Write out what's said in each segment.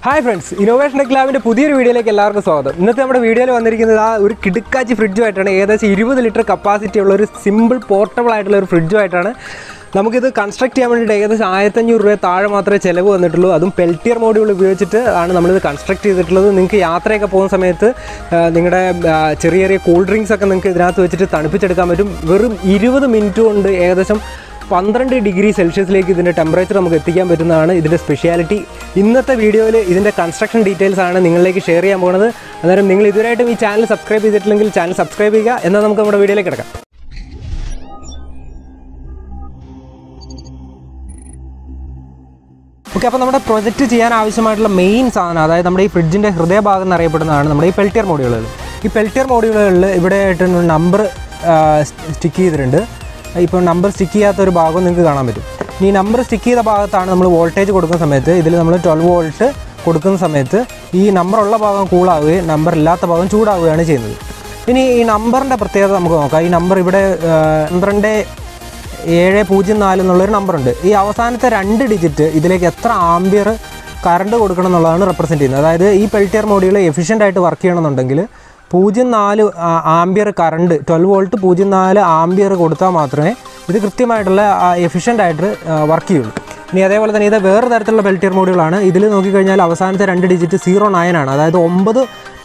hi friends innovation ക്ലാബിൻ്റെ പുതിയൊരു വീഡിയോയിലേക്ക് എല്ലാവർക്കും സ്വാഗതം ഇന്നത്തെ നമ്മുടെ വീഡിയോയിൽ വന്നിരിക്കുന്നത് ആ ഒരു കിടുക്കാച്ചി ഫ്രിഡ്ജുമായിട്ടാണ് ഏകദേശം ഇരുപത് ലിറ്റർ കപ്പാസിറ്റി ഉള്ള ഒരു സിമ്പിൾ പോർട്ടബിൾ ആയിട്ടുള്ള ഒരു ഫ്രിഡ്ജുമായിട്ടാണ് നമുക്കിത് കൺസ്ട്രക്ട് ചെയ്യാൻ വേണ്ടിയിട്ട് ഏകദേശം ആയിരത്തഞ്ഞൂറ് രൂപ താഴെ മാത്രമേ ചിലവ് വന്നിട്ടുള്ളൂ അതും പെൽറ്റിയർ മോഡ്യൂൾ ഉപയോഗിച്ചിട്ട് ആണ് നമ്മളിത് കൺസ്ട്രക്ട് ചെയ്തിട്ടുള്ളത് നിങ്ങൾക്ക് യാത്രയൊക്കെ പോകുന്ന സമയത്ത് ആ, നിങ്ങളുടെ ആ, ചെറിയ ചെറിയ കൂൾ ഡ്രിങ്ക്സ് ഒക്കെ നിങ്ങൾക്ക് ഇതിനകത്ത് വെച്ചിട്ട് തണുപ്പിച്ചെടുക്കാൻ പറ്റും വെറും ഇരുപത് മിനിറ്റ് കൊണ്ട് ഏകദേശം പന്ത്രണ്ട് ഡിഗ്രി സെൽഷ്യസിലേക്ക് ഇതിൻ്റെ ടെമ്പറേച്ചർ നമുക്ക് എത്തിക്കാൻ പറ്റുന്നതാണ് ഇതിൻ്റെ സ്പെഷ്യാലിറ്റി ഇന്നത്തെ വീഡിയോയിൽ ഇതിൻ്റെ കൺസ്ട്രക്ഷൻ ഡീറ്റെയിൽസ് ആണ് നിങ്ങളിലേക്ക് ഷെയർ ചെയ്യാൻ പോകുന്നത് അന്നേരം നിങ്ങൾ ഇതുവരെയായിട്ടും ഈ ചാനൽ സബ്സ്ക്രൈബ് ചെയ്തിട്ടില്ലെങ്കിൽ ചാനൽ സബ്സ്ക്രൈബ് ചെയ്യുക എന്നാൽ നമുക്ക് നമ്മുടെ വീഡിയോയിലേക്ക് കിടക്കാം ഓക്കെ അപ്പോൾ നമ്മുടെ പ്രൊജക്റ്റ് ചെയ്യാൻ ആവശ്യമായിട്ടുള്ള മെയിൻ സാധനം അതായത് നമ്മുടെ ഈ ഫ്രിഡ്ജിൻ്റെ ഹൃദയഭാഗം എന്നറിയപ്പെടുന്നതാണ് നമ്മുടെ ഈ പെൽറ്റിയർ മോഡ്യൂളുകൾ ഈ പെൽറ്റിയർ മോഡ്യൂളുകളിൽ ഇവിടെ ആയിട്ട് നമ്പർ സ്റ്റിക്ക് ചെയ്തിട്ടുണ്ട് ഇപ്പോൾ നമ്പർ സ്റ്റിക്ക് ചെയ്യാത്ത ഒരു ഭാഗം നിങ്ങൾക്ക് കാണാൻ പറ്റും ഈ നമ്പർ സ്റ്റിക്ക് ചെയ്ത ഭാഗത്താണ് നമ്മൾ വോൾട്ടേജ് കൊടുക്കുന്ന സമയത്ത് ഇതിൽ നമ്മൾ ട്വൽവ് വോൾട്ട് കൊടുക്കുന്ന സമയത്ത് ഈ നമ്പർ ഉള്ള ഭാഗം കൂളാവുകയും നമ്പർ ഇല്ലാത്ത ഭാഗം ചൂടാവുകയാണ് ചെയ്യുന്നത് ഇനി ഈ നമ്പറിൻ്റെ പ്രത്യേകത നമുക്ക് നോക്കാം ഈ നമ്പർ ഇവിടെ ആ, പന്ത്രണ്ട് ഏഴ് പൂജ്യം നാല് എന്നുള്ളൊരു നമ്പറുണ്ട് ഈ അവസാനത്തെ രണ്ട് ഡിജിറ്റ് ഇതിലേക്ക് എത്ര ആംബിയർ കറണ്ട് കൊടുക്കണം എന്നുള്ളതാണ് റെപ്രസെൻറ്റ് ചെയ്യുന്നത് അതായത് ഈ പെൽറ്റിയർ മോഡ്യൂൾ എഫിഷ്യൻ്റ് ആയിട്ട് വർക്ക് ചെയ്യണമെന്നുണ്ടെങ്കിൽ പൂജ്യം നാല് ആംബിയർ കറണ്ട് ട്വൽവ് വോൾട്ട് പൂജ്യം നാല് ആംബിയർ കൊടുത്താൽ മാത്രമേ ഇത് കൃത്യമായിട്ടുള്ള എഫിഷ്യൻ്റ് ആയിട്ട് വർക്ക് ചെയ്യുള്ളൂ ഇനി അതേപോലെ തന്നെ ഇത് വേറെ തരത്തിലുള്ള പെൽറ്റിയർ മോഡ്യൂളാണ് ഇതിൽ നോക്കിക്കഴിഞ്ഞാൽ അവസാനത്തെ രണ്ട് ഡിജിറ്റ് സീറോ നയൻ ആണ് അതായത് ഒമ്പത്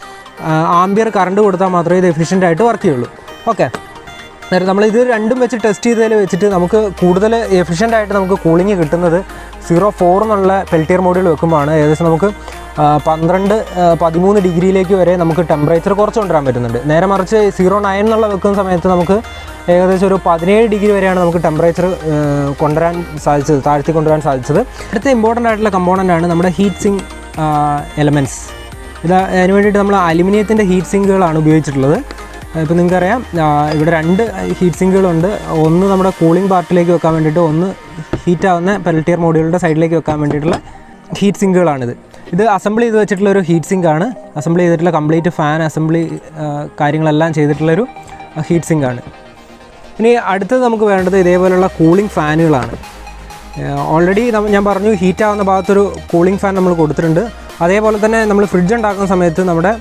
ആംബിയർ കറണ്ട് കൊടുത്താൽ മാത്രമേ ഇത് എഫിഷ്യൻ്റ് ആയിട്ട് വർക്ക് ചെയ്യുള്ളൂ ഓക്കെ അന്നേരം നമ്മൾ ഇത് രണ്ടും വെച്ച് ടെസ്റ്റ് ചെയ്തതിൽ വെച്ചിട്ട് നമുക്ക് കൂടുതൽ എഫിഷ്യൻ്റ് ആയിട്ട് നമുക്ക് കൂളിംഗ് കിട്ടുന്നത് സീറോ ഫോർ എന്നുള്ള പെൽറ്റിയർ മോഡ്യൂൾ വെക്കുമ്പോഴാണ് ഏകദേശം നമുക്ക് ആ, പന്ത്രണ്ട് ആ, പതിമൂന്ന് ഡിഗ്രിയിലേക്ക് വരെ നമുക്ക് ടെമ്പറേച്ചർ കുറച്ച് കൊണ്ടുവരാൻ പറ്റുന്നുണ്ട് നേരെ മറിച്ച് സീറോ നയൻ എന്നുള്ള വെക്കുന്ന സമയത്ത് നമുക്ക് ഏകദേശം ഒരു പതിനേഴ് ഡിഗ്രി വരെയാണ് നമുക്ക് ടെമ്പറേച്ചർ കൊണ്ടുവരാൻ സാധിച്ചത് താഴ്ത്തി കൊണ്ടുവരാൻ സാധിച്ചത് അടുത്ത ഇമ്പോർട്ടൻ്റ് ആയിട്ടുള്ള കമ്പോണൻ്റ് ആണ് നമ്മുടെ ഹീറ്റ് സിങ് എലമെൻറ്റ്സ് ഇത് അതിന് വേണ്ടിയിട്ട് നമ്മൾ അലുമിനിയത്തിൻ്റെ ഹീറ്റ് സിങ്കുകളാണ് ഉപയോഗിച്ചിട്ടുള്ളത് ഇപ്പോൾ നിങ്ങൾക്കറിയാം ആ, ഇവിടെ രണ്ട് ഹീറ്റ് സിങ്കുകളുണ്ട് ഒന്ന് നമ്മുടെ കൂളിംഗ് പാർട്ടിലേക്ക് വെക്കാൻ വേണ്ടിയിട്ട് ഒന്ന് ഹീറ്റ് ആവുന്ന പെൽറ്റിയർ മോഡ്യൂളിൻ്റെ സൈഡിലേക്ക് വെക്കാൻ വേണ്ടിയിട്ടുള്ള ഹീറ്റ് സിങ്കുകളാണിത് ഇത് അസംബിൾ ചെയ്ത് വെച്ചിട്ടുള്ള ഒരു ഹീറ്റ് സിങ്ക് ആണ് അസംബിൾ ചെയ്തിട്ടുള്ള കംപ്ലീറ്റ് ഫാൻ അസംബ്ലി കാര്യങ്ങളെല്ലാം ചെയ്തിട്ടുള്ളൊരു ഹീറ്റ് സിങ്ക് ആണ് ഇനി അടുത്തത് നമുക്ക് വേണ്ടത് ഇതേപോലെയുള്ള കൂളിംഗ് ഫാനുകളാണ് ഓൾറെഡി ഞാൻ പറഞ്ഞു ഹീറ്റ് ആവുന്ന ഭാഗത്തൊരു കൂളിംഗ് ഫാൻ നമ്മൾ കൊടുത്തിട്ടുണ്ട് അതേപോലെ തന്നെ നമ്മൾ ഫ്രിഡ്ജ് ഉണ്ടാക്കുന്ന സമയത്ത് നമ്മുടെ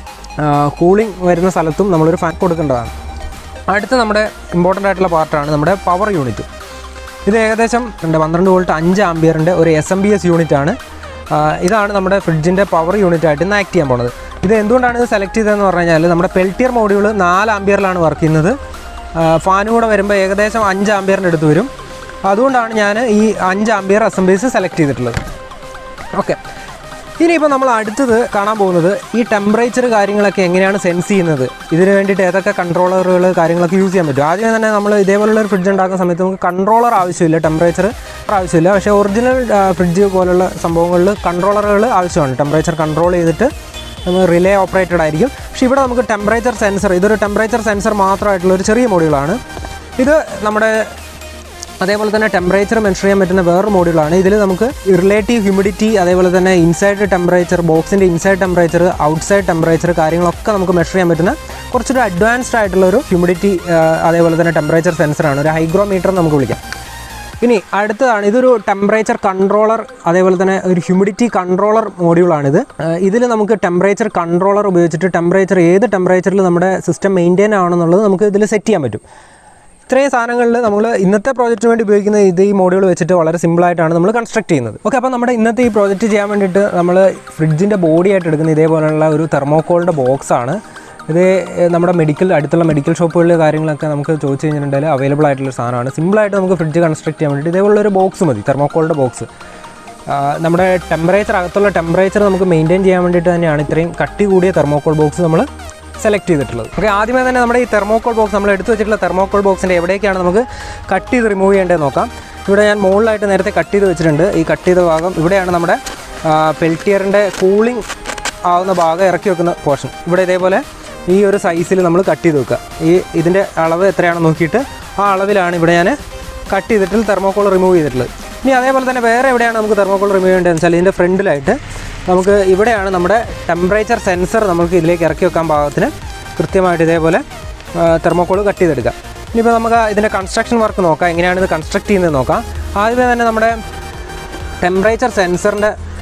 കൂളിംഗ് വരുന്ന സ്ഥലത്തും നമ്മളൊരു ഫാൻ കൊടുക്കേണ്ടതാണ് അടുത്ത നമ്മുടെ ഇമ്പോർട്ടൻ്റ് ആയിട്ടുള്ള പാർട്ടാണ് നമ്മുടെ പവർ യൂണിറ്റ് ഇത് ഏകദേശം രണ്ട് പന്ത്രണ്ട് വോൾട്ട് അഞ്ച് ആംബിയറിൻ്റെ ഒരു S M B S unit ആണ് ആ, ഇതാണ് നമ്മുടെ ഫ്രിഡ്ജിൻ്റെ പവർ യൂണിറ്റ് ആയിട്ട് ഇന്ന് ആക്ട് ചെയ്യാൻ പോണത് ഇത് എന്തുകൊണ്ടാണ് ഇത് സെലക്ട് ചെയ്തതെന്ന് പറഞ്ഞു കഴിഞ്ഞാൽ നമ്മുടെ പെൽറ്റിയർ മോഡ്യൂൾ നാല് ആംബിയറിലാണ് വർക്ക് ചെയ്യുന്നത് ഫാനും കൂടെ വരുമ്പോൾ ഏകദേശം അഞ്ച് ആംബിയറിൻ്റെ അടുത്ത് വരും അതുകൊണ്ടാണ് ഞാൻ ഈ അഞ്ച് ആംബിയർ അസംബ്ലീസ് സെലക്ട് ചെയ്തിട്ടുള്ളത് ഓക്കെ ഇനിയിപ്പോൾ നമ്മൾ അടുത്തത് കാണാൻ പോകുന്നത് ഈ ടെമ്പറേച്ചർ കാര്യങ്ങളൊക്കെ എങ്ങനെയാണ് സെൻസ് ചെയ്യുന്നത് ഇതിന് വേണ്ടിയിട്ട് ഏതൊക്കെ കൺട്രോളറുകൾ കാര്യങ്ങളൊക്കെ യൂസ് ചെയ്യാൻ പറ്റും ആദ്യമേ തന്നെ നമ്മൾ ഇതേപോലുള്ള ഒരു ഫ്രിഡ്ജ് ഉണ്ടാക്കുന്ന സമയത്ത് നമുക്ക് കൺട്രോളർ ആവശ്യമില്ല ടെമ്പറേച്ചർ ആവശ്യമില്ല പക്ഷേ ഒറിജിനൽ ഫ്രിഡ്ജ് പോലുള്ള സംഭവങ്ങളിൽ കൺട്രോളറുകൾ ആവശ്യമാണ് ടെമ്പറേച്ചർ കൺട്രോൾ ചെയ്തിട്ട് നമ്മൾ റിലേ ഓപ്പറേറ്റഡ് ആയിരിക്കും പക്ഷേ ഇവിടെ നമുക്ക് ടെമ്പറേച്ചർ സെൻസർ ഇതൊരു ടെമ്പറേച്ചർ സെൻസർ മാത്രമായിട്ടുള്ള ഒരു ചെറിയ മോഡ്യൂളാണ് ഇത് നമ്മുടെ അതേപോലെ തന്നെ ടെമ്പറേച്ചർ മെൻഷർ ചെയ്യാൻ പറ്റുന്ന വേറൊരു മോഡ്യൂളാണ് ഇതിൽ നമുക്ക് റിലേറ്റീവ് ഹ്യൂമിഡിറ്റി അതേപോലെ തന്നെ ഇൻസൈഡ് ടെമ്പറേച്ചർ ബോക്സിൻ്റെ ഇൻസൈഡ് ടെമ്പറേച്ചർ ഔട്ട്സൈഡ് ടെമ്പറേച്ചർ കാര്യങ്ങളൊക്കെ നമുക്ക് മെഷർ ചെയ്യാൻ പറ്റുന്ന കുറച്ചൊരു അഡ്വാൻസ്ഡ് ആയിട്ടുള്ള ഒരു ഹ്യൂമിഡിറ്റി അതേപോലെ തന്നെ ടെമ്പറേച്ചർ സെൻസറാണ് ഒരു ഹൈഗ്രോമീറ്റർ നമുക്ക് വിളിക്കാം ഇനി അടുത്തതാണ് ഇതൊരു ടെമ്പറേച്ചർ കൺട്രോളർ അതേപോലെ തന്നെ ഒരു ഹ്യൂമിഡിറ്റി കൺട്രോളർ മോഡ്യൂളാണിത് ഇതിൽ നമുക്ക് ടെമ്പറേച്ചർ കൺട്രോളർ ഉപയോഗിച്ചിട്ട് ടെമ്പറേച്ചർ ഏത് ടെമ്പറേച്ചറിൽ നമ്മുടെ സിസ്റ്റം മെയിൻറ്റെയിൻ ആവണമെന്നുള്ളത് നമുക്ക് ഇതിൽ സെറ്റ് ചെയ്യാൻ പറ്റും ഇത്രയും സാധനങ്ങളിൽ നമ്മൾ ഇന്നത്തെ പ്രോജക്റ്റിന് വേണ്ടി ഉപയോഗിക്കുന്ന ഇത് ഈ മോഡ്യൂൾ വെച്ചിട്ട് വളരെ സിമ്പിളായിട്ടാണ് നമ്മൾ കൺസ്ട്രക്ട് ചെയ്യുന്നത് ഓക്കെ അപ്പോൾ നമ്മുടെ ഇന്നത്തെ ഈ പ്രോജക്റ്റ് ചെയ്യാൻ വേണ്ടിയിട്ട് നമ്മൾ ഫ്രിഡ്ജിൻ്റെ ബോഡി ആയിട്ട് എടുക്കുന്ന ഇതേപോലെയുള്ള ഒരു തെർമോക്കോളിൻ്റെ ബോക്സ് ആണ് ഇത് ഏഹ്, നമ്മുടെ മെഡിക്കൽ അടുത്തുള്ള മെഡിക്കൽ ഷോപ്പുകളിൽ കാര്യങ്ങളൊക്കെ നമുക്ക് ചോദിച്ചു കഴിഞ്ഞിട്ടുണ്ടെങ്കിൽ അവൈലബിൾ ആയിട്ടുള്ള സാധനമാണ് സിമ്പിളായിട്ട് നമുക്ക് ഫ്രിഡ്ജ് കൺസ്ട്രക്ട് ചെയ്യാൻ വേണ്ടിയിട്ട് ഇതേപോലുള്ള ഒരു ബോക്സ് മതി തെർമോക്കോളിൻ്റെ ബോക്സ് നമ്മുടെ ടെമ്പറേച്ചർ അകത്തുള്ള ടെമ്പറേച്ചർ നമുക്ക് മെയിൻറ്റെയിൻ ചെയ്യാൻ വേണ്ടിയിട്ട് തന്നെയാണ് ഇത്രയും കട്ടി കൂടിയ തെർമോക്കോൾ ബോക്സ് നമ്മൾ സെലക്ട് ചെയ്തിട്ടുള്ളത് ഓക്കെ ആദ്യമേ തന്നെ നമ്മുടെ ഈ തെർമോക്കോൾ ബോക്സ് നമ്മൾ എടുത്തു വെച്ചിട്ടുള്ള തെർമോക്കോൾ ബോക്സിൻ്റെ എവിടേക്കാണ് നമുക്ക് കട്ട് ചെയ്ത് റിമൂവ് ചെയ്യേണ്ടത് നോക്കാം ഇവിടെ ഞാൻ മുകളിലായിട്ട് നേരത്തെ കട്ട് ചെയ്ത് വെച്ചിട്ടുണ്ട് ഈ കട്ട് ചെയ്ത ഭാഗം ഇവിടെയാണ് നമ്മുടെ പെൽറ്റിയറിൻ്റെ കൂളിംഗ് ആവുന്ന ഭാഗം ഇറക്കി വെക്കുന്ന പോർഷൻ ഇവിടെ ഇതേപോലെ ഈ ഒരു സൈസിൽ നമ്മൾ കട്ട് ചെയ്ത് വെക്കുക ഈ ഇതിൻ്റെ അളവ് എത്രയാണെന്ന് നോക്കിയിട്ട് ആ അളവിലാണ് ഇവിടെ ഞാൻ കട്ട് ചെയ്തിട്ട് തെർമോക്കോൾ റിമൂവ് ചെയ്തിട്ടുള്ളത് ഇനി അതേപോലെ തന്നെ വേറെ എവിടെയാണ് നമുക്ക് തെർമോക്കോൾ റിമൂവ് ചെയ്യേണ്ടതെന്ന് വെച്ചാൽ ഇതിൻ്റെ ഫ്രണ്ടിലായിട്ട് നമുക്ക് ഇവിടെയാണ് നമ്മുടെ ടെമ്പറേച്ചർ സെൻസർ നമുക്ക് ഇതിലേക്ക് ഇറക്കി വെക്കാൻ പാകത്തിന് കൃത്യമായിട്ട് ഇതേപോലെ തെർമോക്കോൾ കട്ട് ചെയ്തെടുക്കാം ഇനിയിപ്പോൾ നമുക്ക് ഇതിൻ്റെ കൺസ്ട്രക്ഷൻ വർക്ക് നോക്കാം എങ്ങനെയാണ് ഇത് കൺസ്ട്രക്ട് ചെയ്യുന്നത് നോക്കാം ആദ്യമേ തന്നെ നമ്മുടെ ടെമ്പറേച്ചർ സെൻസറിൻ്റെ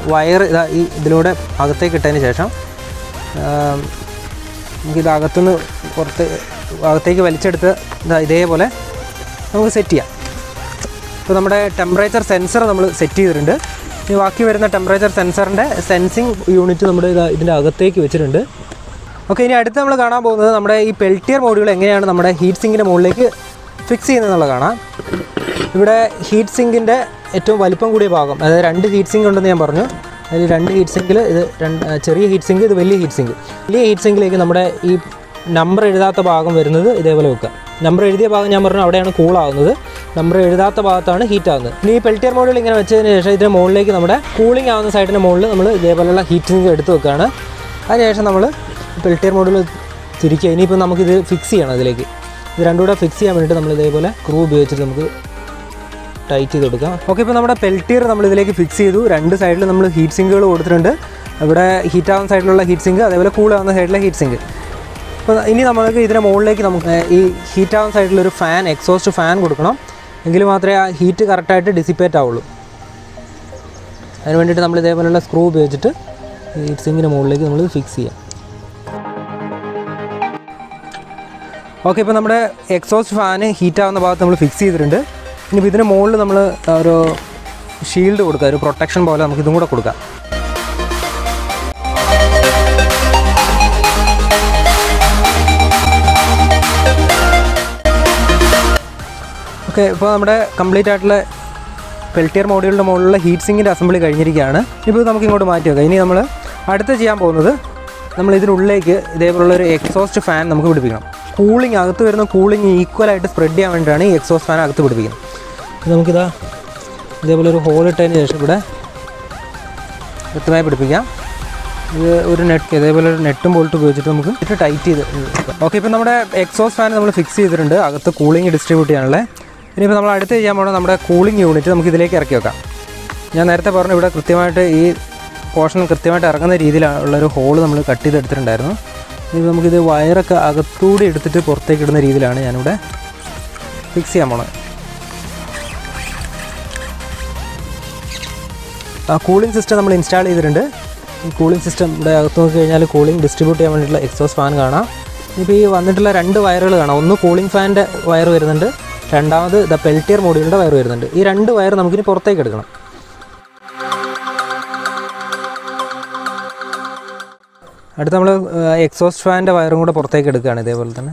വയർ ഇതാ ഈ ഇതിലൂടെ അകത്തേക്ക് ഇട്ടതിന് ശേഷം ആം, നമുക്കിത് അകത്തുനിന്ന് പുറത്ത് അകത്തേക്ക് വലിച്ചെടുത്ത് ഇതാ ഇതേപോലെ നമുക്ക് സെറ്റ് ചെയ്യാം ഇപ്പോൾ നമ്മുടെ ടെമ്പറേച്ചർ സെൻസർ നമ്മൾ സെറ്റ് ചെയ്തിട്ടുണ്ട് ഇനി ബാക്കി വരുന്ന ടെമ്പറേച്ചർ സെൻസറിൻ്റെ സെൻസിങ് യൂണിറ്റ് നമ്മുടെ ഇതാ ഇതിൻ്റെ അകത്തേക്ക് വെച്ചിട്ടുണ്ട് ഓക്കെ ഇനി അടുത്ത് നമ്മൾ കാണാൻ പോകുന്നത് നമ്മുടെ ഈ പെൽറ്റിയർ മോഡ്യൂൾ എങ്ങനെയാണ് നമ്മുടെ ഹീറ്റ് സിങ്കിൻ്റെ മുകളിലേക്ക് ഫിക്സ് ചെയ്യുന്നതെന്നുള്ളത് കാണാം ഇവിടെ ഹീറ്റ് സിങ്കിൻ്റെ ഏറ്റവും വലിപ്പം കൂടിയ ഭാഗം അതായത് രണ്ട് ഹീറ്റ് സിങ്ക് ഉണ്ടെന്ന് ഞാൻ പറഞ്ഞു അതിൽ രണ്ട് ഹീറ്റ് സിങ്കിൽ ഇത് രണ്ട് ആ, ചെറിയ ഹീറ്റ് സിങ്ക് ഇത് വലിയ ഹീറ്റ് സിങ്ക് വലിയ ഹീറ്റ് സിങ്കിലേക്ക് നമ്മുടെ ഈ നമ്പർ എഴുതാത്ത ഭാഗം വരുന്നത് ഇതേപോലെ വെക്കുക നമ്പർ എഴുതിയ ഭാഗം ഞാൻ പറഞ്ഞു അവിടെയാണ് കൂളാവുന്നത് നമ്പർ എഴുതാത്ത ഭാഗത്താണ് ഹീറ്റ് ആവുന്നത് ഇനി ഈ പെൽറ്റിയർ മോഡൽ ഇങ്ങനെ വെച്ചതിന് ശേഷം ഇതിൻ്റെ മുകളിലേക്ക് നമ്മുടെ കൂളിംഗ് ആവുന്ന സൈഡിൻ്റെ മുകളിൽ നമ്മൾ ഇതേപോലെയുള്ള ഹീറ്റ് സിങ്ക് എടുത്ത് വെക്കുകയാണ് അതിനുശേഷം നമ്മൾ പെൽറ്റിയർ മോഡൽ തിരിക്കുക ഇനിയിപ്പോൾ നമുക്കിത് ഫിക്സ് ചെയ്യണം ഇതിലേക്ക് ഇത് രണ്ടും കൂടെ ഫിക്സ് ചെയ്യാൻ വേണ്ടിയിട്ട് നമ്മൾ ഇതേപോലെ ക്രൂ ഉപയോഗിച്ചിട്ട് നമുക്ക് ടൈറ്റ് ചെയ്ത് കൊടുക്കാം ഓക്കെ ഇപ്പോൾ നമ്മുടെ പെൽറ്റിയർ നമ്മൾ ഇതിലേക്ക് ഫിക്സ് ചെയ്തു രണ്ട് സൈഡിൽ നമ്മൾ ഹീറ്റ് സിങ്കുകൾ കൊടുത്തിട്ടുണ്ട് ഇവിടെ ഹീറ്റ് ആവുന്ന സൈഡിലുള്ള ഹീറ്റ് സിങ്ക് അതേപോലെ കൂൾ ആവുന്ന സൈഡിലെ ഹീറ്റ് സിങ്ക് അപ്പോൾ ഇനി നമ്മൾക്ക് ഇതിൻ്റെ മുകളിലേക്ക് നമുക്ക് ഈ ഹീറ്റ് ആവുന്ന സൈഡിലൊരു ഫാൻ എക്സോസ്റ്റ് ഫാൻ കൊടുക്കണം എങ്കിൽ മാത്രമേ ആ ഹീറ്റ് കറക്റ്റായിട്ട് ഡിസിപ്പേറ്റ് ആവുള്ളൂ അതിന് വേണ്ടിയിട്ട് നമ്മൾ ഇതേപോലെയുള്ള സ്ക്രൂ ഉപയോഗിച്ചിട്ട് ഹീറ്റ് സിങ്കിൻ്റെ മുകളിലേക്ക് നമ്മൾ ഫിക്സ് ചെയ്യാം ഓക്കെ ഇപ്പോൾ നമ്മുടെ എക്സോസ്റ്റ് ഫാന് ഹീറ്റ് ആവുന്ന ഭാഗത്ത് നമ്മൾ ഫിക്സ് ചെയ്തിട്ടുണ്ട് ഇനിയിപ്പോൾ ഇതിന് മുകളിൽ നമ്മൾ ഒരു ഷീൽഡ് കൊടുക്കുക ഒരു പ്രൊട്ടക്ഷൻ പോലെ നമുക്ക് ഇതും കൂടെ കൊടുക്കാം ഓക്കെ ഇപ്പോൾ നമ്മുടെ കംപ്ലീറ്റ് ആയിട്ടുള്ള പെൽറ്റിയർ മോഡ്യൂളിൻ്റെ മുകളിലുള്ള ഹീറ്റ് സിങ്കിൻ്റെ അസംബ്ലി കഴിഞ്ഞിരിക്കുകയാണ് ഇപ്പോൾ ഇത് നമുക്ക് ഇങ്ങോട്ട് മാറ്റി വെക്കാം ഇനി നമ്മൾ അടുത്ത് ചെയ്യാൻ പോകുന്നത് നമ്മൾ ഇതിനുള്ളിലേക്ക് ഇതേപോലുള്ള ഒരു എക്സോസ്റ്റ് ഫാൻ നമുക്ക് പിടിപ്പിക്കണം കൂളിംഗ് അകത്ത് വരുന്ന കൂളിംഗ് ഈക്വലായിട്ട് സ്പ്രെഡ് ചെയ്യാൻ വേണ്ടിയിട്ടാണ് ഈ എക്സോസ്റ്റ് ഫാൻ അകത്ത് പിടിപ്പിക്കുന്നത് ഇത് നമുക്കിതാ ഇതേപോലെ ഒരു ഹോൾ ഇട്ടതിന് ശേഷം ഇവിടെ വ്യക്തമായി പിടിപ്പിക്കാം ഇത് ഒരു നെറ്റ് ഇതേപോലെ ഒരു നെറ്റും ബോൾട്ട് ഉപയോഗിച്ചിട്ട് നമുക്ക് ഇട്ട് ടൈറ്റ് ചെയ്ത് ഓക്കെ ഇപ്പോൾ നമ്മുടെ എക്സോസ്റ്റ് ഫാൻ നമ്മൾ ഫിക്സ് ചെയ്തിട്ടുണ്ട് അകത്ത് കൂളിംഗ് ഡിസ്ട്രിബ്യൂട്ട് ചെയ്യാനുള്ള ഇനിയിപ്പോൾ നമ്മൾ അടുത്ത് ചെയ്യാൻ പോകുന്നത് നമ്മുടെ കൂളിംഗ് യൂണിറ്റ് നമുക്ക് ഇതിലേക്ക് ഇറക്കി വെക്കാം ഞാൻ നേരത്തെ പറഞ്ഞു ഇവിടെ കൃത്യമായിട്ട് ഈ പോർഷൻ കൃത്യമായിട്ട് ഇറങ്ങുന്ന രീതിയിലുള്ള ഒരു ഹോൾ നമ്മൾ കട്ട് ചെയ്തെടുത്തിട്ടുണ്ടായിരുന്നു ഇനി നമുക്കിത് വയറൊക്കെ അകത്തൂടി എടുത്തിട്ട് പുറത്തേക്ക് ഇടുന്ന രീതിയിലാണ് ഞാനിവിടെ ഫിക്സ് ചെയ്യാൻ പോണത് ആ കൂളിംഗ് സിസ്റ്റം നമ്മൾ ഇൻസ്റ്റാൾ ചെയ്തിട്ടുണ്ട് ഈ കൂളിംഗ് സിസ്റ്റം ഇവിടെ അകത്ത് നോക്കി കഴിഞ്ഞാൽ കൂളിംഗ് ഡിസ്ട്രിബ്യൂട്ട് ചെയ്യാൻ വേണ്ടിയിട്ടുള്ള എക്സോസ് ഫാൻ കാണാം ഇപ്പോൾ ഈ വന്നിട്ടുള്ള രണ്ട് വയറുകൾ കാണാം ഒന്ന് കൂളിംഗ് ഫാനിൻ്റെ വയർ വരുന്നുണ്ട് രണ്ടാമത് ദ പെൽറ്റിയർ മോഡ്യൂളിൻ്റെ വയർ വരുന്നുണ്ട് ഈ രണ്ട് വയർ നമുക്കിനി പുറത്തേക്ക് എടുക്കണം അടുത്ത് നമ്മൾ എക്സോസ്റ്റ് ഫാനിൻ്റെ വയറും കൂടെ പുറത്തേക്ക് എടുക്കുകയാണ് ഇതേപോലെ തന്നെ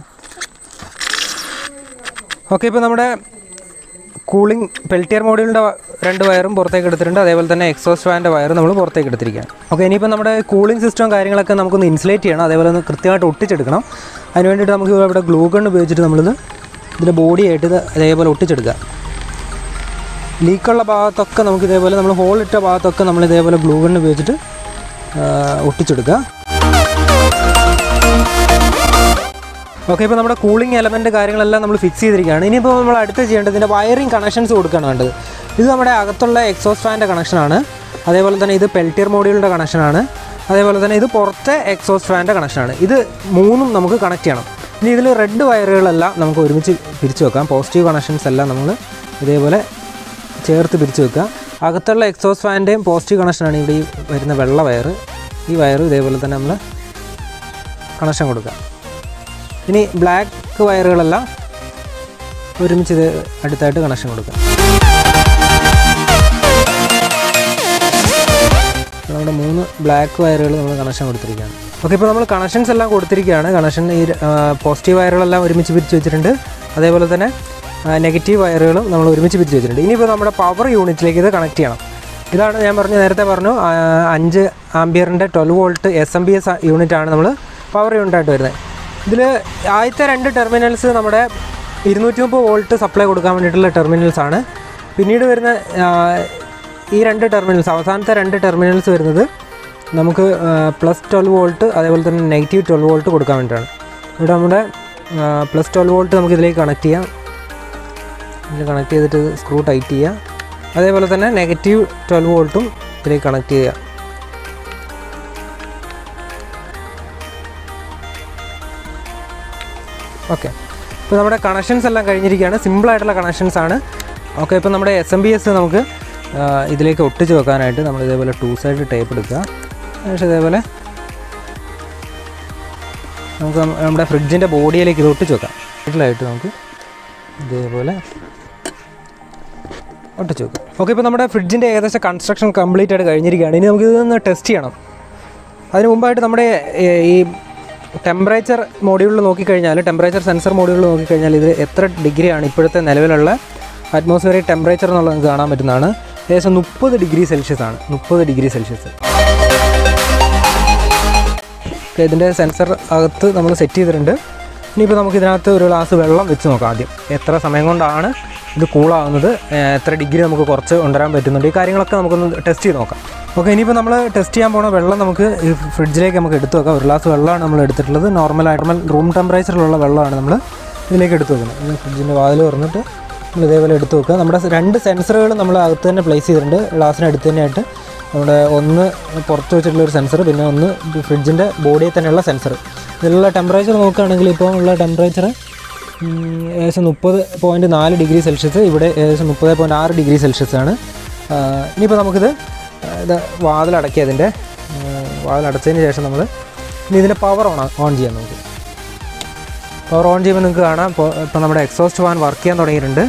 ഓക്കെ ഇപ്പോൾ നമ്മുടെ കൂളിംഗ് പെൽറ്റിയർ മോഡ്യൂളിൻ്റെ രണ്ട് വയറും പുറത്തേക്ക് എടുത്തിട്ടുണ്ട് അതേപോലെ തന്നെ എക്സോസ്റ്റ് ഫാനിൻ്റെ വയർ നമ്മൾ പുറത്തേക്ക് എടുത്തിരിക്കുകയാണ് ഓക്കെ ഇനിയിപ്പോൾ നമ്മുടെ കൂളിംഗ് സിസ്റ്റവും കാര്യങ്ങളൊക്കെ നമുക്കൊന്ന് ഇൻസുലേറ്റ് ചെയ്യണം അതേപോലെ ഒന്ന് കൃത്യമായിട്ട് ഒട്ടിച്ചെടുക്കണം അതിന് വേണ്ടിയിട്ട് നമുക്ക് ഇവിടെ ഗ്ലൂ ഗൺ ഉപയോഗിച്ചിട്ട് നമ്മളിത് ഇതിൻ്റെ ബോഡി ആയിട്ട് ഇത് അതേപോലെ ഒട്ടിച്ചെടുക്കുക ലീക്കുള്ള ഭാഗത്തൊക്കെ നമുക്ക് ഇതേപോലെ നമ്മൾ ഹോൾ ഇട്ട ഭാഗത്തൊക്കെ നമ്മൾ ഇതേപോലെ ഗ്ലൂ ഗൺ ഉപയോഗിച്ചിട്ട് ആ, ഒട്ടിച്ചെടുക്കുക ഓക്കെ ഇപ്പോൾ നമ്മുടെ കൂളിംഗ് എലമെൻറ്റ് കാര്യങ്ങളെല്ലാം നമ്മൾ ഫിക്സ് ചെയ്തിരിക്കുകയാണ് ഇനിയിപ്പോൾ നമ്മൾ അടുത്ത് ചെയ്യേണ്ടത് ഇതിൻ്റെ വയറിംഗ് കണക്ഷൻസ് കൊടുക്കുകയാണ് വേണ്ടത് ഇത് നമ്മുടെ അകത്തുള്ള എക്സോസ്റ്റ് ഫാൻ്റെ കണക്ഷനാണ് അതേപോലെ തന്നെ ഇത് പെൽറ്റിയർ മോഡ്യൂളിൻ്റെ കണക്ഷനാണ് അതേപോലെ തന്നെ ഇത് പുറത്തെ എക്സോസ്റ്റ് ഫാൻ്റെ കണക്ഷനാണ് ഇത് മൂന്നും നമുക്ക് കണക്ട് ചെയ്യണം ഇനി ഇതിൽ റെഡ് വയറുകളെല്ലാം നമുക്ക് ഒരുമിച്ച് പിരിച്ചു വെക്കാം പോസിറ്റീവ് കണക്ഷൻസ് എല്ലാം നമ്മൾ ഇതേപോലെ ചേർത്ത് പിരിച്ചു വെക്കുക അകത്തുള്ള എക്സോസ്റ്റ് ഫാൻ്റെയും പോസിറ്റീവ് കണക്ഷനാണ് ഇവിടെ ഈ വരുന്ന വെള്ള വയർ ഈ വയറും ഇതേപോലെ തന്നെ നമ്മൾ കണക്ഷൻ കൊടുക്കുക ഇനി ബ്ലാക്ക് വയറുകളെല്ലാം ഒരുമിച്ച് ഇത് അടുത്തായിട്ട് കണക്ഷൻ കൊടുക്കുക നമ്മുടെ മൂന്ന് ബ്ലാക്ക് വയറുകൾ നമ്മൾ കണക്ഷൻ കൊടുത്തിരിക്കുകയാണ് ഓക്കെ ഇപ്പോൾ നമ്മൾ കണക്ഷൻസ് എല്ലാം കൊടുത്തിരിക്കുകയാണ് കണക്ഷൻ ഈ പോസിറ്റീവ് വയറുകളെല്ലാം ഒരുമിച്ച് പിരിച്ച് വെച്ചിട്ടുണ്ട് അതേപോലെ തന്നെ നെഗറ്റീവ് വയറുകളും നമ്മൾ ഒരുമിച്ച് പിരിച്ച് വെച്ചിട്ടുണ്ട് ഇനിയിപ്പോൾ നമ്മുടെ പവർ യൂണിറ്റിലേക്ക് ഇത് കണക്ട് ചെയ്യണം ഇതാണ് ഞാൻ പറഞ്ഞു നേരത്തെ പറഞ്ഞു ആ, അഞ്ച് ആംബിയറിൻ്റെ twelve volt S M B S യൂണിറ്റാണ് നമ്മൾ പവർ യൂണിറ്റായിട്ട് വരുന്നത് ഇതിൽ ആദ്യത്തെ രണ്ട് ടെർമിനൽസ് നമ്മുടെ ഇരുന്നൂറ്റി മുപ്പത് വോൾട്ട് സപ്ലൈ കൊടുക്കാൻ വേണ്ടിയിട്ടുള്ള ടെർമിനൽസ് ആണ് പിന്നീട് വരുന്ന ആ, ഈ രണ്ട് ടെർമിനൽസ് അവസാനത്തെ രണ്ട് ടെർമിനൽസ് വരുന്നത് നമുക്ക് പ്ലസ് ട്വൽവ് വോൾട്ട് അതേപോലെ തന്നെ നെഗറ്റീവ് ട്വൽവ് വോൾട്ട് കൊടുക്കാൻ വേണ്ടിയിട്ടാണ് ഇവിടെ നമ്മുടെ പ്ലസ് ട്വൽവ് വോൾട്ട് നമുക്ക് ഇതിലേക്ക് കണക്ട് ചെയ്യാം ഇതിൽ കണക്ട് ചെയ്തിട്ട് സ്ക്രൂ ടൈറ്റ് ചെയ്യുക അതേപോലെ തന്നെ നെഗറ്റീവ് ട്വൽവ് വോൾട്ടും ഇതിലേക്ക് കണക്ട് ചെയ്യുക ഓക്കെ ഇപ്പോൾ നമ്മുടെ കണക്ഷൻസ് എല്ലാം കഴിഞ്ഞിരിക്കുകയാണ് സിമ്പിളായിട്ടുള്ള കണക്ഷൻസ് ആണ് ഓക്കെ ഇപ്പോൾ നമ്മുടെ എസ് എം ബി എസ് നമുക്ക് ആ, ഇതിലേക്ക് ഒട്ടിച്ച് വെക്കാനായിട്ട് നമ്മൾ ഇതേപോലെ ടു സൈഡ് ടേപ്പ് എടുക്കുക ശേഷം ഇതേപോലെ നമുക്ക് നമ്മ- നമ്മുടെ ഫ്രിഡ്ജിൻ്റെ ബോഡിയിലേക്ക് ഇത് ഒട്ടിച്ച് വെക്കാം വീട്ടിലായിട്ട് നമുക്ക് ഇതേപോലെ ഒട്ടിച്ച് വെക്കാം ഓക്കെ ഇപ്പോൾ നമ്മുടെ ഫ്രിഡ്ജിൻ്റെ ഏകദേശം കൺസ്ട്രക്ഷൻ കംപ്ലീറ്റ് ആയിട്ട് കഴിഞ്ഞിരിക്കുകയാണ് ഇനി നമുക്ക് ഇതൊന്ന് ടെസ്റ്റ് ചെയ്യണം അതിന് മുമ്പായിട്ട് നമ്മുടെ ഏ, ഈ ടെമ്പറേച്ചർ മോഡ്യൂളിൽ നോക്കിക്കഴിഞ്ഞാൽ ടെമ്പറേച്ചർ സെൻസർ മോഡ്യൂളിൽ നോക്കിക്കഴിഞ്ഞാൽ ഇത് എത്ര ഡിഗ്രിയാണ് ഇപ്പോഴത്തെ നിലവിലുള്ള അറ്റ്മോസ്ഫിയറിക് ടെമ്പറേച്ചർ എന്നുള്ളത് നമുക്ക് കാണാൻ പറ്റുന്നതാണ് ഏകദേശം മുപ്പത് ഡിഗ്രി സെൽഷ്യസ് ആണ് മുപ്പത് ഡിഗ്രി സെൽഷ്യസ് ഇതിൻ്റെ സെൻസർ അകത്ത് നമ്മൾ സെറ്റ് ചെയ്തിട്ടുണ്ട് ഇനിയിപ്പോൾ നമുക്ക് ഇതിനകത്ത് ഒരു ഗ്ലാസ് വെള്ളം വെച്ച് നോക്കാം ആദ്യം എത്ര സമയം കൊണ്ടാണ് ഇത് കൂളാവുന്നത് ഏഹ് എത്ര ഡിഗ്രി നമുക്ക് കുറച്ച് കൊണ്ടുവരാൻ പറ്റുന്നുണ്ട് ഈ കാര്യങ്ങളൊക്കെ നമുക്കൊന്ന് ടെസ്റ്റ് ചെയ്ത് നോക്കാം ഓക്കെ ഇനിയിപ്പോൾ നമ്മൾ ടെസ്റ്റ് ചെയ്യാൻ പോണ വെള്ളം നമുക്ക് ഈ ഫ്രിഡ്ജിലേക്ക് നമുക്ക് എടുത്ത് വെക്കാം ഒരു ഗ്ലാസ് വെള്ളമാണ് നമ്മൾ എടുത്തിട്ടുള്ളത് നോർമൽ നോർമൽ റൂം ടെമ്പറേച്ചറിലുള്ള വെള്ളമാണ് നമ്മൾ ഇതിലേക്ക് എടുത്ത് വെക്കുന്നത് ഇത് ഫ്രിഡ്ജിൻ്റെ വാതിൽ തുറന്നിട്ട് നമ്മൾ ഇതേപോലെ എടുത്ത് വെക്കുക നമ്മുടെ രണ്ട് സെൻസറുകൾ നമ്മൾ അകത്ത് തന്നെ പ്ലേസ് ചെയ്തിട്ടുണ്ട് ഗ്ലാസ്സിന് അടുത്ത് തന്നെയായിട്ട് നമ്മുടെ ഒന്ന് പുറത്ത് വെച്ചിട്ടുള്ള ഒരു സെൻസർ പിന്നെ ഒന്ന് ഫ്രിഡ്ജിൻ്റെ ബോഡിയിൽ തന്നെയുള്ള സെൻസർ ഇതിലുള്ള ടെമ്പറേച്ചർ നോക്കുകയാണെങ്കിൽ ഇപ്പോൾ ഉള്ള ടെമ്പറേച്ചർ ഏകദേശം മുപ്പത് പോയിൻറ്റ് നാല് ഡിഗ്രി സെൽഷ്യസ് ഇവിടെ ഏകദേശം മുപ്പത് പോയിൻറ്റ് ആറ് ഡിഗ്രി സെൽഷ്യസ് ആണ് ആ, ഇനിയിപ്പോൾ നമുക്കിത് ആ, ഇത് വാതിലടക്കി അതിൻ്റെ വാതിലടച്ചതിന് ശേഷം നമ്മൾ ഇനി ഇതിൻ്റെ പവർ ഓൺ ഓൺ ചെയ്യാം നമുക്ക് പവർ ഓൺ ചെയ്യുമ്പോൾ നിങ്ങൾക്ക് കാണാം ഇപ്പോൾ ഇപ്പോൾ നമ്മുടെ എക്സോസ്റ്റ് ഫാൻ വർക്ക് ചെയ്യാൻ തുടങ്ങിയിട്ടുണ്ട്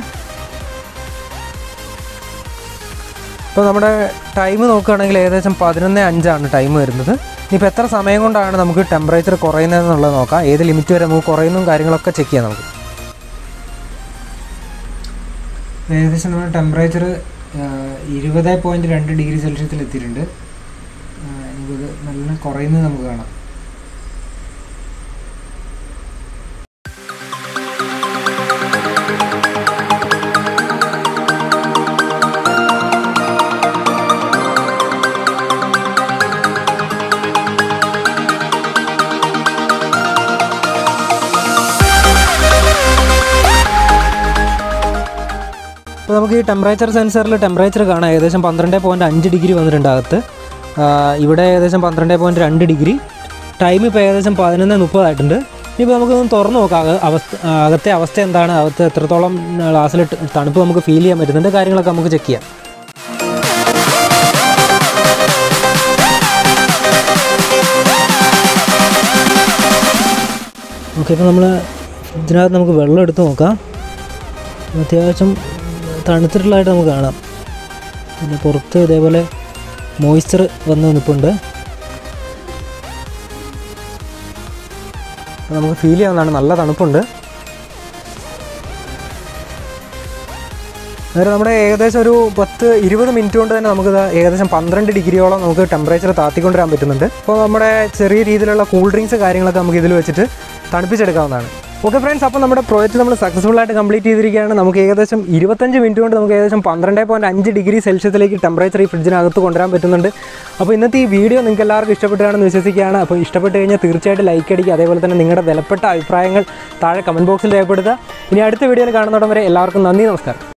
ഇപ്പോൾ നമ്മുടെ ടൈം നോക്കുകയാണെങ്കിൽ ഏകദേശം പതിനൊന്ന് അഞ്ചാണ് ടൈം വരുന്നത് ഇനിയിപ്പോൾ എത്ര സമയം കൊണ്ടാണ് നമുക്ക് ടെമ്പറേച്ചർ കുറയുന്നതെന്നുള്ളത് നോക്കാം ഏത് ലിമിറ്റ് വരെ നമുക്ക് കുറയുന്നതും കാര്യങ്ങളൊക്കെ ചെക്ക് ചെയ്യാം നമുക്ക് ഏകദേശം നമ്മുടെ ടെമ്പറേച്ചർ ഇരുപത് പോയിൻറ്റ് രണ്ട് ഡിഗ്രി സെൽഷ്യസിൽ എത്തിയിട്ടുണ്ട് എനിക്കത് നല്ല കുറയുന്നത് നമുക്ക് കാണാം അപ്പോൾ നമുക്ക് ഈ ടെമ്പറേച്ചർ സെൻസറിൽ ടെമ്പറേച്ചർ കാണാം ഏകദേശം പന്ത്രണ്ട് പോയിൻറ്റ് അഞ്ച് ഡിഗ്രി വന്നിട്ടുണ്ട് അകത്ത് ആ, ഇവിടെ ഏകദേശം പന്ത്രണ്ട് പോയിൻറ്റ് രണ്ട് ഡിഗ്രി ടൈം ഇപ്പോൾ ഏകദേശം പതിനൊന്ന് മുപ്പതായിട്ടുണ്ട് ഇനിയിപ്പോൾ നമുക്കൊന്ന് തുറന്ന് നോക്കാം അക- അവസ്ഥ ആ, അകത്തെ അവസ്ഥ എന്താണ് അകത്ത് എത്രത്തോളം ഗ്ലാസ്സിൽ തണുപ്പ് നമുക്ക് ഫീൽ ചെയ്യാൻ പറ്റുന്നുണ്ട് കാര്യങ്ങളൊക്കെ നമുക്ക് ചെക്ക് ചെയ്യാം ഓക്കെ ഇപ്പോൾ നമ്മൾ ഇതിനകത്ത് നമുക്ക് വെള്ളം എടുത്ത് നോക്കാം അത്യാവശ്യം തണുത്തിട്ടുള്ളതായിട്ട് നമുക്ക് കാണാം പിന്നെ പുറത്ത് ഇതേപോലെ മോയ്സ്ചർ വന്ന് നിൽപ്പുണ്ട് അപ്പോൾ നമുക്ക് ഫീൽ ചെയ്യാവുന്നതാണ് നല്ല തണുപ്പുണ്ട് അതായത് നമ്മുടെ ഏകദേശം ഒരു പത്ത് ഇരുപത് മിനിറ്റ് കൊണ്ട് തന്നെ നമുക്ക് ഏകദേശം പന്ത്രണ്ട് ഡിഗ്രിയോളം നമുക്ക് ടെമ്പറേച്ചർ താത്തിക്കൊണ്ടുവരാൻ പറ്റുന്നുണ്ട് അപ്പോൾ നമ്മുടെ ചെറിയ രീതിയിലുള്ള കൂൾ ഡ്രിങ്ക്സ് കാര്യങ്ങളൊക്കെ നമുക്ക് ഇതിൽ വെച്ചിട്ട് തണുപ്പിച്ചെടുക്കാവുന്നതാണ് ഓക്കെ ഫ്രണ്ട്സ് അപ്പോൾ നമ്മുടെ പ്രോജക്റ്റ് നമ്മൾ സക്സസ്ഫുൾ ആയിട്ട് കംപ്ലീറ്റ് ചെയ്തിരിക്കുകയാണ് നമുക്ക് ഏകദേശം ഇരുപത്തഞ്ച് മിനിറ്റ് കൊണ്ട് നമുക്ക് ഏകദേശം പന്ത്രണ്ട് പോയിൻറ്റ് അഞ്ച് ഡിഗ്രി സെൽഷ്യസിലേക്ക് ടെമ്പറേച്ചർ ഈ ഫ്രിഡ്ജിനകത്ത് കൊണ്ടുവരാൻ പറ്റുന്നുണ്ട് അപ്പോൾ ഇന്നത്തെ ഈ വീഡിയോ നിങ്ങൾക്ക് എല്ലാവർക്കും ഇഷ്ടപ്പെട്ടാണെന്ന് വിശ്വസിക്കുകയാണ് അപ്പോൾ ഇഷ്ടപ്പെട്ട് കഴിഞ്ഞാൽ തീർച്ചയായിട്ടും ലൈക്ക് അടിക്കുക അതേപോലെ തന്നെ നിങ്ങളുടെ വിലപ്പെട്ട അഭിപ്രായങ്ങൾ താഴെ കമൻറ്റ് ബോക്സിൽ രേഖപ്പെടുത്തുക ഇനി അടുത്ത വീഡിയോയിൽ കാണുന്നതോടെ വരെ എല്ലാവർക്കും നന്ദി നമസ്കാരം